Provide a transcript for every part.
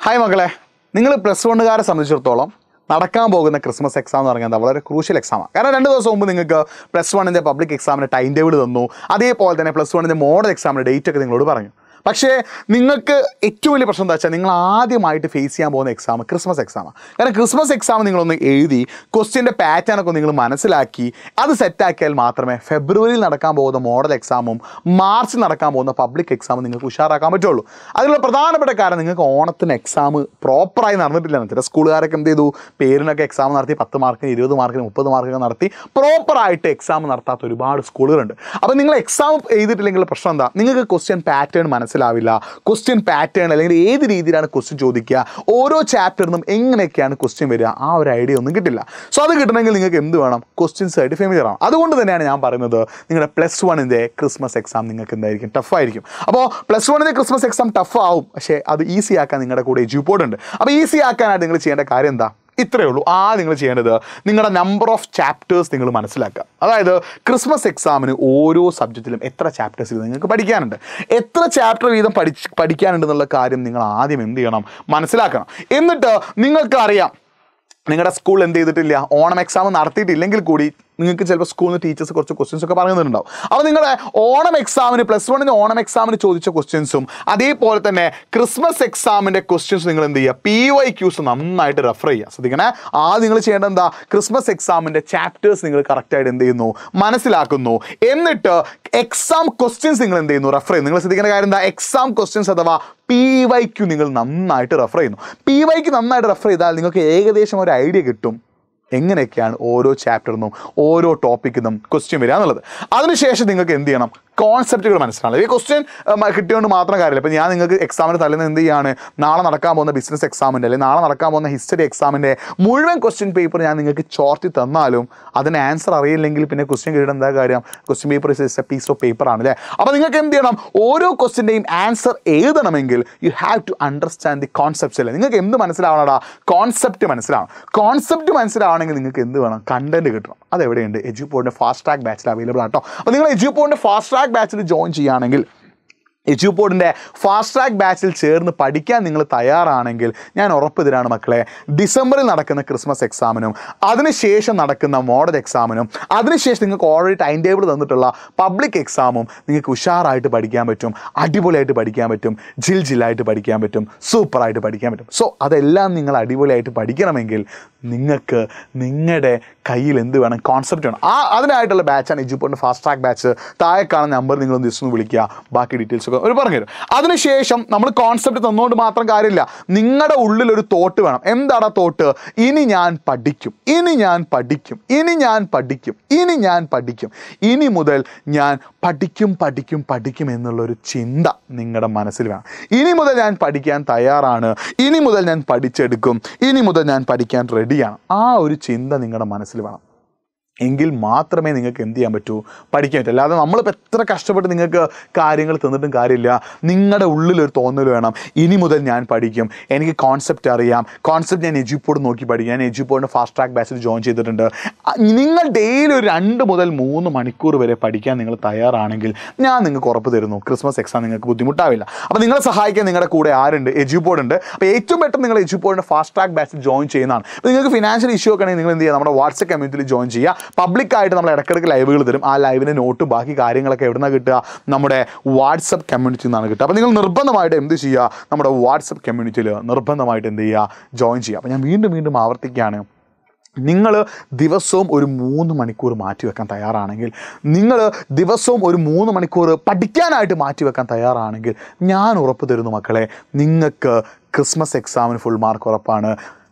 hi മക്കളെ നിങ്ങൾ plus വണ്ണുകാരെ സംബന്ധിച്ചിടത്തോളം നടക്കാൻ പോകുന്ന ക്രിസ്മസ് എക്സാം എന്ന് പറഞ്ഞാൽ എന്താ വളരെ ക്രൂഷ്യൽ എക്സാമാണ് കാരണം രണ്ട് ദിവസം മുമ്പ് നിങ്ങൾക്ക് പ്ലസ് വണ്ണിൻ്റെ പബ്ലിക് എക്സാമിൻ്റെ ടൈം ടേബിൾ തന്നു അതേപോലെ തന്നെ പ്ലസ് വണ്ണിൻ്റെ മോഡൽ എക്സാമിൻ്റെ ഡേറ്റ് ഒക്കെ നിങ്ങളോട് പറഞ്ഞു പക്ഷേ നിങ്ങൾക്ക് ഏറ്റവും വലിയ പ്രശ്നം എന്താ വെച്ചാൽ നിങ്ങൾ ആദ്യമായിട്ട് ഫേസ് ചെയ്യാൻ പോകുന്ന എക്സാം ക്രിസ്മസ് എക്സാമാണ് കാരണം ക്രിസ്മസ് എക്സാം നിങ്ങളൊന്ന് എഴുതി ക്വസ്റ്റ്യൻ്റെ പാറ്റേൺ ഒക്കെ നിങ്ങൾ മനസ്സിലാക്കി അത് സെറ്റാക്കിയാൽ മാത്രമേ ഫെബ്രുവരിയിൽ നടക്കാൻ പോകുന്ന മോഡൽ എക്സാമും മാർച്ചിൽ നടക്കാൻ പോകുന്ന പബ്ലിക് എക്സാമും നിങ്ങൾക്ക് ഉഷാറാക്കാൻ പറ്റുള്ളൂ അതിനുള്ള പ്രധാനപ്പെട്ട കാരണം നിങ്ങൾക്ക് ഓണത്തിന് എക്സാം പ്രോപ്പറായി നടന്നിട്ടില്ല ചില സ്കൂളുകാരൊക്കെ എന്ത് ചെയ്തു പേരിനൊക്കെ എക്സാം നടത്തി പത്ത് മാർക്കിന് ഇരുപത് മാർക്കിന് മുപ്പത് മാർക്കിന് നടത്തി പ്രോപ്പറായിട്ട് എക്സാം നടത്താത്ത ഒരുപാട് സ്കൂളുകളുണ്ട് അപ്പോൾ നിങ്ങൾ എക്സാം എഴുതിയിട്ടില്ലെങ്കിൽ പ്രശ്നം എന്താ നിങ്ങൾക്ക് ക്വസ്റ്റ്യൻ പാറ്റേൺ മനസ്സിലാവില്ല ക്വസ്റ്റ്യൻ പാറ്റേൺ അല്ലെങ്കിൽ ഏത് രീതിയിലാണ് ക്വസ്റ്റ്യൻ ചോദിക്കുക ഓരോ ചാപ്റ്ററിനും എങ്ങനെയൊക്കെയാണ് ക്വസ്റ്റ്യൻ വരിക ആ ഒരു ഐഡിയ ഒന്നും കിട്ടില്ല സോ അത് കിട്ടണമെങ്കിൽ നിങ്ങൾക്ക് എന്ത് വേണം ക്വസ്റ്റ്യൻസ് ആയിട്ട് ഫെമിലിയർ ആണ് അതുകൊണ്ട് തന്നെയാണ് ഞാൻ പറയുന്നത് നിങ്ങളുടെ പ്ലസ് വണ്ണിൻ്റെ ക്രിസ്മസ് എക്സാം നിങ്ങൾക്ക് എന്തായിരിക്കും ടഫായിരിക്കും അപ്പോൾ പ്ലസ് വണ്ണിൻ്റെ ക്രിസ്മസ് എക്സാം ടഫ് ആവും പക്ഷേ അത് ഈസി ആക്കാൻ നിങ്ങളുടെ കൂടെ എജ്യൂപോർട്ട് ഉണ്ട് അപ്പോൾ ഈസി ആക്കാനായിട്ട് നിങ്ങൾ ചെയ്യേണ്ട കാര്യം എന്താ ഇത്രയേ ഉള്ളൂ ആ നിങ്ങൾ ചെയ്യേണ്ടത് നിങ്ങളുടെ നമ്പർ ഓഫ് ചാപ്റ്റേഴ്സ് നിങ്ങൾ മനസ്സിലാക്കുക അതായത് ക്രിസ്മസ് എക്സാമിന് ഓരോ സബ്ജക്റ്റിലും എത്ര ചാപ്റ്റേഴ്സ് നിങ്ങൾക്ക് പഠിക്കാനുണ്ട് എത്ര ചാപ്റ്റർ വീതം പഠിച്ച് പഠിക്കാനുണ്ട് എന്നുള്ള കാര്യം നിങ്ങൾ ആദ്യം എന്ത് ചെയ്യണം മനസ്സിലാക്കണം എന്നിട്ട് നിങ്ങൾക്ക് അറിയാം നിങ്ങളുടെ സ്കൂൾ എന്ത് ചെയ്തിട്ടില്ല ഓണം എക്സാം നടത്തിയിട്ടില്ലെങ്കിൽ കൂടി നിങ്ങൾക്ക് ചിലപ്പോൾ സ്കൂളിൽ നിന്ന് ടീച്ചേഴ്സ് കുറച്ച് ക്വസ്റ്റ്യൻസ് ഒക്കെ പറഞ്ഞു തന്നിട്ടുണ്ടാവും അപ്പോൾ നിങ്ങളുടെ ഓണം എക്സാമിന് പ്ലസ് വണ്ണിന് ഓണം എക്സാമിന് ചോദിച്ച ക്വസ്റ്റ്യൻസും അതേപോലെ തന്നെ ക്രിസ്മസ് എക്സാമിൻ്റെ ക്വസ്റ്റ്യൻസ് നിങ്ങൾ എന്ത് ചെയ്യുക പി വൈ ക്യൂസ് നന്നായിട്ട് റെഫർ ചെയ്യുക ശ്രദ്ധിക്കണേ ആദ്യം നിങ്ങൾ ചെയ്യേണ്ടത് എന്താ ക്രിസ്മസ് എക്സാമിൻ്റെ ചാപ്റ്റേഴ്സ് നിങ്ങൾ കറക്റ്റായിട്ട് എന്ത് ചെയ്യുന്നു മനസ്സിലാക്കുന്നു എന്നിട്ട് എക്സാം ക്വസ്റ്റ്യൻസ് നിങ്ങൾ എന്ത് ചെയ്യുന്നു റെഫർ ചെയ്യുന്നു നിങ്ങൾ ശ്രദ്ധിക്കേണ്ട കാര്യം എന്താ എക്സാം ക്വസ്റ്റ്യൻസ് അഥവാ പി വൈക്ക് നിങ്ങൾ നന്നായിട്ട് റെഫർ ചെയ്യുന്നു പി വൈക്ക് നന്നായിട്ട് റെഫർ ചെയ്താൽ നിങ്ങൾക്ക് ഏകദേശം ഒരു ഐഡിയ കിട്ടും എങ്ങനെയൊക്കെയാണ് ഓരോ ചാപ്റ്ററിനും ഓരോ ടോപ്പിക്കിനും ക്വസ്റ്റ്യൻ വരിക എന്നുള്ളത് അതിനുശേഷം നിങ്ങൾക്ക് എന്ത് ചെയ്യണം കോൺസെപ്റ്റുകൾ മനസ്സിലാക്കണം ഈ ക്വസ്റ്റ്യൻ കിട്ടിയോണ്ട് മാത്രം കാര്യമില്ല ഇപ്പം ഞാൻ നിങ്ങൾക്ക് എക്സാമിന് തലേന്ന് എന്ത് ചെയ്യാണ് നാളെ നടക്കാൻ പോകുന്ന ബിസിനസ് എക്സാമിൻ്റെ അല്ലെങ്കിൽ നാളെ നടക്കാൻ പോകുന്ന ഹിസ്റ്ററി എക്സാമിൻ്റെ മുഴുവൻ ക്വസ്റ്റ്യൻ പേപ്പർ ഞാൻ നിങ്ങൾക്ക് ചോർത്തി തന്നാലും അതിന് ആൻസർ അറിയില്ലെങ്കിൽ പിന്നെ ക്വസ്റ്റ്യൻ കിട്ടിയിട്ട് എന്താ കാര്യം question paper is a piece of paper ആണ് അല്ലേ അപ്പോൾ നിങ്ങൾക്ക് എന്ത് ചെയ്യണം ഓരോ ക്വസ്റ്റ്യൻ്റെയും ആൻസർ എഴുതണമെങ്കിൽ you have to understand the concepts അല്ലേ നിങ്ങൾക്ക് എന്ത് മനസ്സിലാവണടാ കോൺസെപ്റ്റ് മനസ്സിലാവണം കോൺസെപ്റ്റ് മനസ്സിലാവണമെങ്കിൽ നിങ്ങൾക്ക് എന്ത് വേണം കണ്ടന്റ് കിട്ടണം അതെവിടെയുണ്ട് എജ്യൂപോർട്ടിൻ്റെ ഫാസ്റ്റ് ട്രാക്ക് ബാച്ചിൽ അവൈലബിൾ ആട്ടോ അപ്പോൾ നിങ്ങൾ എജ്യൂപോർട്ടിൻ്റെ ഫാസ്റ്റ് ട്രാക്ക് ബാച്ചിൽ ജോയിൻ ചെയ്യുകയാണെങ്കിൽ എജ്യൂപോർട്ടിൻ്റെ ഫാസ്റ്റ് ട്രാക്ക് ബാച്ചിൽ ചേർന്ന് പഠിക്കാൻ നിങ്ങൾ തയ്യാറാണെങ്കിൽ ഞാൻ ഉറപ്പ് തരാണ് മക്കളെ ഡിസംബറിൽ നടക്കുന്ന ക്രിസ്മസ് എക്സാമിനും അതിനുശേഷം നടക്കുന്ന മോഡൽ എക്സാമിനും അതിനുശേഷം നിങ്ങൾക്ക് ഓൾറെഡി ടൈം ടേബിൾ തന്നിട്ടുള്ള പബ്ലിക് എക്സാമും നിങ്ങൾക്ക് ഉഷാറായിട്ട് പഠിക്കാൻ പറ്റും അടിപൊളിയായിട്ട് പഠിക്കാൻ പറ്റും ജിൽ ജില്ലായിട്ട് പഠിക്കാൻ പറ്റും സൂപ്പറായിട്ട് പഠിക്കാൻ പറ്റും സോ അതെല്ലാം നിങ്ങൾ അടിപൊളിയായിട്ട് പഠിക്കണമെങ്കിൽ നിങ്ങൾക്ക് നിങ്ങളുടെ കയ്യിൽ എന്ത് വേണം കോൺസെപ്റ്റ് വേണം ആ അതിനായിട്ടുള്ള ബാച്ചാണ് എജ്യൂപോർട്ടിൻ്റെ ഫാസ്റ്റ് ട്രാക്ക് ബാച്ച് താഴെ കാണുന്ന നമ്പർ നിങ്ങൾ ജസ്റ്റ് ഒന്ന് വിളിക്കുക ബാക്കി ഡീറ്റെയിൽസ് ഒക്കെ അവർ പറഞ്ഞുതരും അതിനുശേഷം നമ്മൾ കോൺസെപ്റ്റ് തന്നുകൊണ്ട് മാത്രം കാര്യമില്ല നിങ്ങളുടെ ഉള്ളിൽ ഒരു തോട്ട് വേണം എന്താണ് ആ തോട്ട് ഇനി ഞാൻ പഠിക്കും ഇനി ഞാൻ പഠിക്കും ഇനി ഞാൻ പഠിക്കും ഇനി ഞാൻ പഠിക്കും ഇനി മുതൽ ഞാൻ പഠിക്കും പഠിക്കും പഠിക്കും എന്നുള്ളൊരു ചിന്ത നിങ്ങളുടെ മനസ്സിൽ വേണം ഇനി മുതൽ ഞാൻ പഠിക്കാൻ തയ്യാറാണ് ഇനി മുതൽ ഞാൻ പഠിച്ചെടുക്കും ഇനി മുതൽ ഞാൻ പഠിക്കാൻ റെഡിയാണ് ആ ഒരു ചിന്ത നിങ്ങളുടെ മനസ്സിൽ വേണം എങ്കിൽ മാത്രമേ നിങ്ങൾക്ക് എന്ത് ചെയ്യാൻ പറ്റൂ പഠിക്കാൻ പറ്റൂ അല്ലാതെ നമ്മളിപ്പോൾ എത്ര കഷ്ടപ്പെട്ട് നിങ്ങൾക്ക് കാര്യങ്ങൾ തന്നിട്ടും കാര്യമില്ല നിങ്ങളുടെ ഉള്ളിലൊരു തോന്നൽ വേണം ഇനി മുതൽ ഞാൻ പഠിക്കും എനിക്ക് കോൺസെപ്റ്റ് അറിയാം കോൺസെപ്റ്റ് ഞാൻ എജ്യൂപ്പോഡ് നോക്കി പഠിക്കും ഞാൻ എജ്യൂപ്പോഡിൻ്റെ ഫാസ്റ്റ് ട്രാക്ക് ബാച്ചിൽ ജോയിൻ ചെയ്തിട്ടുണ്ട് അ- നിങ്ങൾ ഡെയിലി ഒരു രണ്ട് മുതൽ മൂന്ന് മണിക്കൂർ വരെ പഠിക്കാൻ നിങ്ങൾ തയ്യാറാണെങ്കിൽ ഞാൻ നിങ്ങൾക്ക് ഉറപ്പ് തരുന്നു ക്രിസ്മസ് എക്സാം നിങ്ങൾക്ക് ബുദ്ധിമുട്ടാവില്ല അപ്പോൾ നിങ്ങളെ സഹായിക്കാൻ നിങ്ങളുടെ കൂടെ ആരുണ്ട് എജ്യൂപ്പോഡ് ഉണ്ട് അപ്പോൾ ഏറ്റവും പെട്ടെന്ന് നിങ്ങൾ എജ്യൂപ്പോഡിൻ്റെ ഫാസ്റ്റ് ട്രാക്ക് ബാച്ചിൽ ജോയിൻ ചെയ്യുന്നതാണ് അപ്പോൾ നിങ്ങൾക്ക് ഫിനാൻഷ്യൽ ഇഷ്യൂ ഒക്കെ ആണെങ്കിൽ നിങ്ങൾ എന്ത് ചെയ്യുക നമ്മുടെ വാട്സപ്പ് കമ്മ്യൂണിറ്റിയിൽ ജോയിൻ ചെയ്യുക പബ്ലിക്കായിട്ട് നമ്മൾ ഇടയ്ക്കിടയ്ക്ക് ലൈവുകൾ തരും ആ ലൈവിൻ്റെ നോട്ടും ബാക്കി കാര്യങ്ങളൊക്കെ എവിടെ നിന്നാണ് കിട്ടുക നമ്മുടെ വാട്സപ്പ് കമ്മ്യൂണിറ്റിയിൽ നിന്നാണ് കിട്ടുക അപ്പോൾ നിങ്ങൾ നിർബന്ധമായിട്ട് എന്ത് ചെയ്യുക നമ്മുടെ വാട്സപ്പ് കമ്മ്യൂണിറ്റിയിൽ നിർബന്ധമായിട്ട് എന്ത് ചെയ്യുക ജോയിൻ ചെയ്യുക അപ്പോൾ ഞാൻ വീണ്ടും വീണ്ടും ആവർത്തിക്കുകയാണ് നിങ്ങൾ ദിവസവും ഒരു മൂന്ന് മണിക്കൂർ മാറ്റി വെക്കാൻ തയ്യാറാണെങ്കിൽ നിങ്ങൾ ദിവസവും ഒരു മൂന്ന് മണിക്കൂർ പഠിക്കാനായിട്ട് മാറ്റി വെക്കാൻ തയ്യാറാണെങ്കിൽ ഞാൻ ഉറപ്പ് തരുന്നു മക്കളെ നിങ്ങൾക്ക് ക്രിസ്മസ് എക്സാമിന് ഫുൾ മാർക്ക് ഉറപ്പാണ്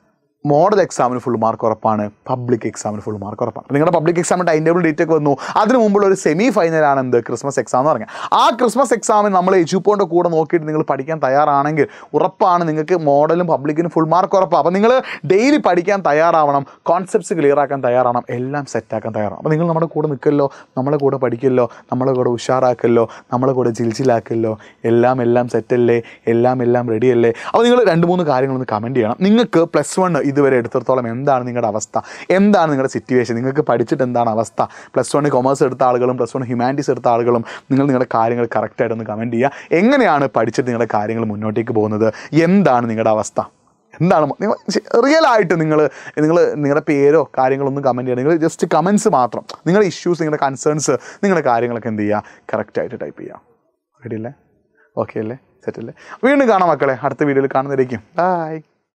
മോഡൽ എക്സാമിന് ഫുൾ മാർക്ക് ഉറപ്പാണ് പബ്ലിക് എക്സാമിന് ഫുൾ മാർക്ക് ഉറപ്പാണ് അപ്പോൾ നിങ്ങളുടെ പബ്ലിക് എക്സാമിന് ടൈം ടേബിൾ ഡേറ്റ് ഒക്കെ വന്നു അതിന് മുമ്പുള്ള ഒരു സെമി ഫൈനലാണ് എന്ത് ക്രിസ്മസ് എക്സാം എന്ന് പറഞ്ഞാൽ ആ ക്രിസ്മസ് എക്സാമിന് നമ്മൾ എജുപ്പോൻ്റെ കൂടെ നോക്കിയിട്ട് നിങ്ങൾ പഠിക്കാൻ തയ്യാറാണെങ്കിൽ ഉറപ്പാണ് നിങ്ങൾക്ക് മോഡലും പബ്ലിക്കിനും ഫുൾ മാർക്ക് ഉറപ്പാണ് അപ്പോൾ നിങ്ങൾ ഡെയിലി പഠിക്കാൻ തയ്യാറാവണം കോൺസെപ്റ്റ്സ് ക്ലിയർ ആക്കാൻ തയ്യാറാവണം എല്ലാം സെറ്റാക്കാൻ തയ്യാറാണ് അപ്പോൾ നിങ്ങൾ നമ്മുടെ കൂടെ നിൽക്കല്ലോ നമ്മളെ കൂടെ പഠിക്കല്ലോ നമ്മളെ കൂടെ ഉഷാറാക്കല്ലോ നമ്മളെ കൂടെ ജിൽജിലാക്കല്ലോ എല്ലാം എല്ലാം സെറ്റല്ലേ എല്ലാം എല്ലാം റെഡിയല്ലേ അപ്പോൾ നിങ്ങൾ രണ്ട് മൂന്ന് കാര്യങ്ങളൊന്ന് കമൻറ്റ് ചെയ്യണം നിങ്ങൾക്ക് പ്ലസ് വൺ ഇതുവരെ എടുത്തിടത്തോളം എന്താണ് നിങ്ങളുടെ അവസ്ഥ എന്താണ് നിങ്ങളുടെ സിറ്റുവേഷൻ നിങ്ങൾക്ക് പഠിച്ചിട്ട് എന്താണ് അവസ്ഥ പ്ലസ് വൺ കൊമേഴ്സ് എടുത്ത ആളുകളും പ്ലസ് വൺ ഹ്യൂമാനിറ്റീസ് എടുത്ത ആളുകളും നിങ്ങൾ നിങ്ങളുടെ കാര്യങ്ങൾ കറക്റ്റായിട്ടൊന്ന് കമൻറ്റ് ചെയ്യുക എങ്ങനെയാണ് പഠിച്ചിട്ട് നിങ്ങളുടെ കാര്യങ്ങൾ മുന്നോട്ടേക്ക് പോകുന്നത് എന്താണ് നിങ്ങളുടെ അവസ്ഥ എന്താണ് നിങ്ങൾ റിയൽ ആയിട്ട് നിങ്ങൾ നിങ്ങൾ നിങ്ങളുടെ പേരോ കാര്യങ്ങളൊന്നും കമൻറ്റ് ചെയ്യുക നിങ്ങൾ ജസ്റ്റ് കമൻസ് മാത്രം നിങ്ങളുടെ ഇഷ്യൂസ് നിങ്ങളുടെ കൺസേൺസ് നിങ്ങളുടെ കാര്യങ്ങളൊക്കെ എന്ത് ചെയ്യുക കറക്റ്റായിട്ട് ടൈപ്പ് ചെയ്യുക റെഡി അല്ലേ ഓക്കെ അല്ലേ സെറ്റ് അല്ലേ വീണ്ടും കാണാം മക്കളെ അടുത്ത വീഡിയോയിൽ കാണുന്നതായിരിക്കും ബൈ